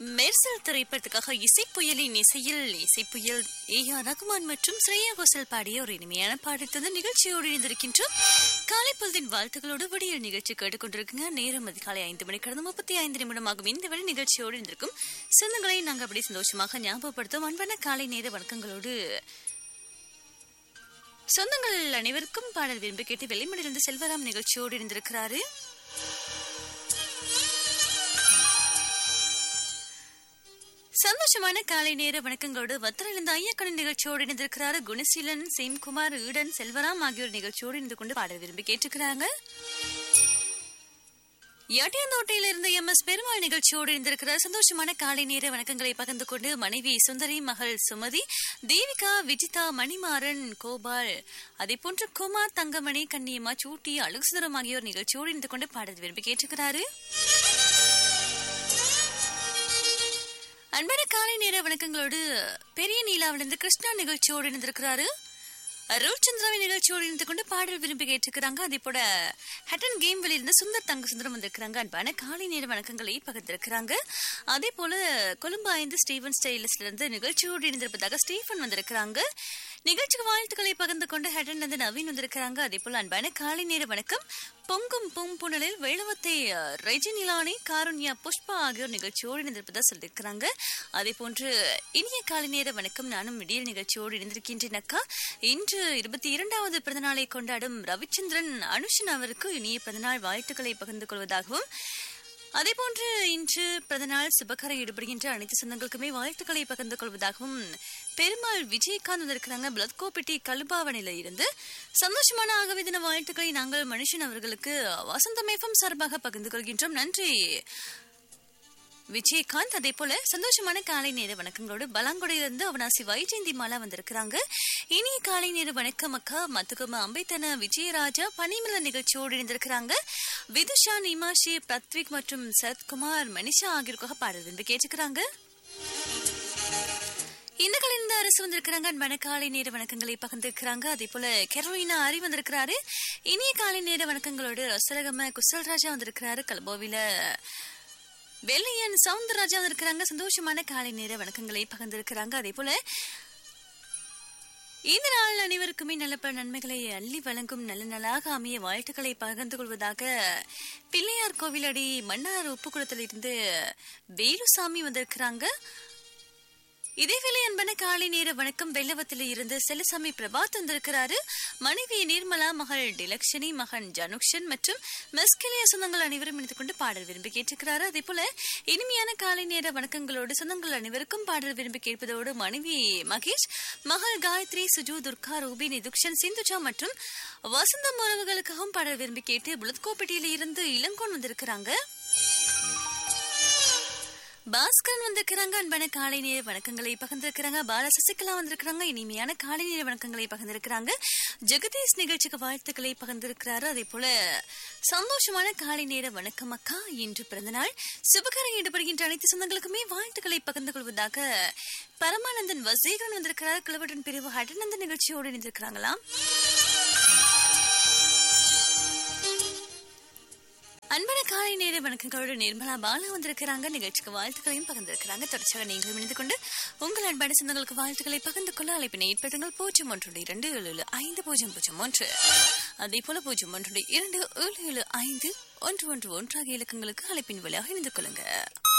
மெர்சல் திரைப்படத்துக்காக இசைப்புயலின் இசையில் இசைப்புயல் A R Rahman மற்றும் ஸ்ரேயா கோசல் பாடிய ஒரு இனிமையான பாடத்தது நிகழ்ச்சியோடு இணைந்திருக்கின்றோம் காலை பொழுதின் வாழ்த்துக்களோடு விடியல் நிகழ்ச்சி கேட்டுக்கொண்டிருக்குங்க நேரம் அதிகாலை ஐந்து மணி கடந்த முப்பத்தி ஐந்து நிமிடமாகும் இந்த வழி நிகழ்ச்சியோடு இருந்திருக்கும் சொந்தங்களை நாங்கள் அப்படி சந்தோஷமாக ஞாபகப்படுத்தும் அன்பான காலை நேர வணக்கங்களோடு சொந்தங்கள் அனைவருக்கும் பாடல் விரும்பி கேட்டு வெளிமடிலிருந்து செல்வராம் நிகழ்ச்சியோடு இருந்திருக்கிறாரு சந்தோஷமான காலை நேர வணக்கங்களோடு வத்தரிலிருந்து ஐயக்கடன் நிகழ்ச்சியோடு இணைந்திருக்கிறாரு குணசீலன் சேம்குமார் ஈடன் செல்வராம் ஆகியோர் நிகழ்ச்சியோடு இணைந்து கொண்டு பாடல் விரும்பி கேட்டுக்கிறாங்க எட்டியந்தோட்டையில இருந்த எம் எஸ் பெருமாள் நிகழ்ச்சியோடு இருந்திருக்கிறார் சந்தோஷமான காலை நேர வணக்கங்களை பகிர்ந்து கொண்டு மனைவி சுந்தரி மகள் சுமதி தேவிகா விஜிதா மணிமாறன் கோபால் அதே போன்று குமார் தங்கமணி கன்னியம்மா சூட்டி அழுகுசுந்தரம் ஆகியோர் நிகழ்ச்சியோடு இணைந்து கொண்டு பாடல் விரும்பி கேட்டுக்கிறாரு அன்பான காலை நேர வணக்கங்களோடு பெரிய நீலாவிலிருந்து கிருஷ்ணா நிகழ்ச்சியோடு இணைந்திருக்கிறாரு அருள் சந்திராவின் நிகழ்ச்சியோடு இணைந்து கொண்டு பாடல் விரும்பி கேட்டிருக்கிறாங்க அதே போல ஹட்டன் கேம் வெளியிருந்து சுந்தர் தங்க சுந்தரம் வந்திருக்கிறாங்க அன்பான காலை நேர வணக்கங்களை பகிர்ந்திருக்கிறாங்க அதே போல கொழும்பு ஐந்து ஸ்டீவன் ஸ்டைலிஸ்ல இருந்து நிகழ்ச்சியோடு இணைந்திருப்பதாக ஸ்டீஃபன் வந்திருக்கிறாங்க நிகழ்ச்சிக்கு வாழ்த்துக்களை பகிர்ந்து கொண்டு ஹட்டன் வந்து நவீன் வந்திருக்கிறாங்க அதே போல அன்பான காலை நேர வணக்கம் பொங்கும் பூம்புணலில் வேளவத்தை ரெஜினிலானி காருண்யா புஷ்பா ஆகியோர் நிகழ்ச்சியோடு இணைந்திருப்பதா சொல்லியிருக்கிறாங்க அதே போன்று இனிய காலை நேர வணக்கம் நானும் விடியல் நிகழ்ச்சியோடு இணைந்திருக்கின்றேன் அக்கா இன்று இருபத்தி இரண்டாவது பிறந்தநாளை கொண்டாடும் ரவிச்சந்திரன் அனுஷன் அவருக்கு இனிய பிறந்தநாள் வாழ்த்துக்களை பகிர்ந்து கொள்வதாகவும் அதே போன்று இன்று பிறந்தநாள் சுபகரை ஈடுபடுகின்ற அனைத்து சொந்தங்களுக்குமே வாழ்த்துக்களை பகிர்ந்து கொள்வதாகவும் பெருமாள் விஜயகாந்த் வந்திருக்கிறாங்க பிளத்கோப்பிட்டி கல்பாவனையில இருந்து சந்தோஷமான ஆகவே தின வாழ்த்துக்களை நாங்கள் மனுஷன் அவர்களுக்கு வசந்தமேஃபம் சார்பாக பகிர்ந்து கொள்கின்றோம் நன்றி விஜயகாந்த் அதே போல சந்தோஷமான காலை நேர வணக்கங்களோடு பலாங்குடையிலிருந்து அவனாசி வைஜெயந்தி மாலா வந்திருக்கிறாங்க இனிய காலை நேர வணக்கம் அக்கா மத்துக்கும அம்பைத்தன விஜயராஜா பனிமல நிகழ்ச்சியோடு இணைந்திருக்கிறாங்க விதுஷா நிமாஷி பிரத்விக் மற்றும் சரத்குமார் மனிஷா ஆகியோருக்காக பாடல் விரும்பி கேட்டுக்கிறாங்க இந்த கலைந்த அரசு வந்திருக்கிறாங்க அன்பான காலை நேர வணக்கங்களை பகிர்ந்திருக்கிறாங்க அதே போல கெரோலினா அரி வந்திருக்கிறாரு இனிய காலை நேர வணக்கங்களோடு ரசலகம குசல்ராஜா வந்திருக்கிறாரு கல்போவில வெள்ளையன் சவுந்தரராஜா இருக்கிறாங்க சந்தோஷமான காலை நேர வணக்கங்களை பகிர்ந்திருக்கிறாங்க அதே போல இந்த நாள் அனைவருக்குமே நல்ல பல நன்மைகளை அள்ளி வழங்கும் நல்ல நாளாக அமைய வாழ்த்துக்களை பகிர்ந்து கொள்வதாக பிள்ளையார் கோவிலடி மன்னார் உப்புக்குளத்தில் இருந்து வேலுசாமி வந்திருக்கிறாங்க இதேவேளை அன்பன காலை நேர வணக்கம் வெள்ளவத்தில் இருந்து செல்லசாமி பிரபாத் வந்திருக்கிறாரு மனைவி நிர்மலா மகள் டிலக்ஷனி மகன் ஜனுக்ஷன் மற்றும் மெஸ்கிலிய சொந்தங்கள் அனைவரும் இணைந்து கொண்டு பாடல் விரும்பி கேட்டிருக்கிறாரு அதே போல இனிமையான காலை நேர வணக்கங்களோடு சொந்தங்கள் அனைவருக்கும் பாடல் விரும்பி கேட்பதோடு மனைவி மகேஷ் மகள் காயத்ரி சுஜு துர்கா ரூபி நிதுக்ஷன் சிந்துஜா மற்றும் வசந்தம் உறவுகளுக்காகவும் பாடல் விரும்பி கேட்டு புலத்கோப்பட்டியில இருந்து இளங்கோன் வந்திருக்கிறாங்க பாஸ்கரன் வந்திருக்கிறாங்க அன்பான காலை நேர வணக்கங்களை பகிர்ந்திருக்கிறாங்க பால சசிகலா வந்திருக்கிறாங்க இனிமையான காலை நேர வணக்கங்களை பகிர்ந்திருக்கிறாங்க ஜெகதீஷ் நிகழ்ச்சிக்கு வாழ்த்துக்களை பகிர்ந்திருக்கிறாரு அதே போல சந்தோஷமான காலை நேர வணக்கம் அக்கா இன்று பிறந்தநாள் சுபகரம் ஈடுபடுகின்ற அனைத்து சொந்தங்களுக்குமே வாழ்த்துக்களை பகிர்ந்து கொள்வதாக பரமானந்தன் வசீகரன் வந்திருக்கிறார் கிழவடன் பிரிவு ஹடநந்தன் நிகழ்ச்சியோடு இணைந்திருக்கிறாங்களாம் அன்பான காலை நேர வணக்கங்களோடு நிர்மலா பாலா வந்திருக்கிறாங்க நிகழ்ச்சிக்கு வாழ்த்துக்களையும் பகிர்ந்திருக்கிறாங்க தொடர்ச்சியாக நீங்களும் இணைந்து கொண்டு உங்கள் அன்பான சொந்தங்களுக்கு வாழ்த்துக்களை பகிர்ந்து கொள்ள அழைப்பினை ஏற்படுங்கள் பூஜ்ஜியம் ஒன்று இரண்டு ஏழு ஏழு ஐந்து பூஜ்ஜியம் பூஜ்ஜியம் ஒன்று அதே போல பூஜ்ஜியம் ஒன்று இரண்டு ஏழு ஏழு ஐந்து ஒன்று ஒன்று ஒன்று ஆகிய இலக்கங்களுக்கு அழைப்பின் வழியாக இணைந்து கொள்ளுங்க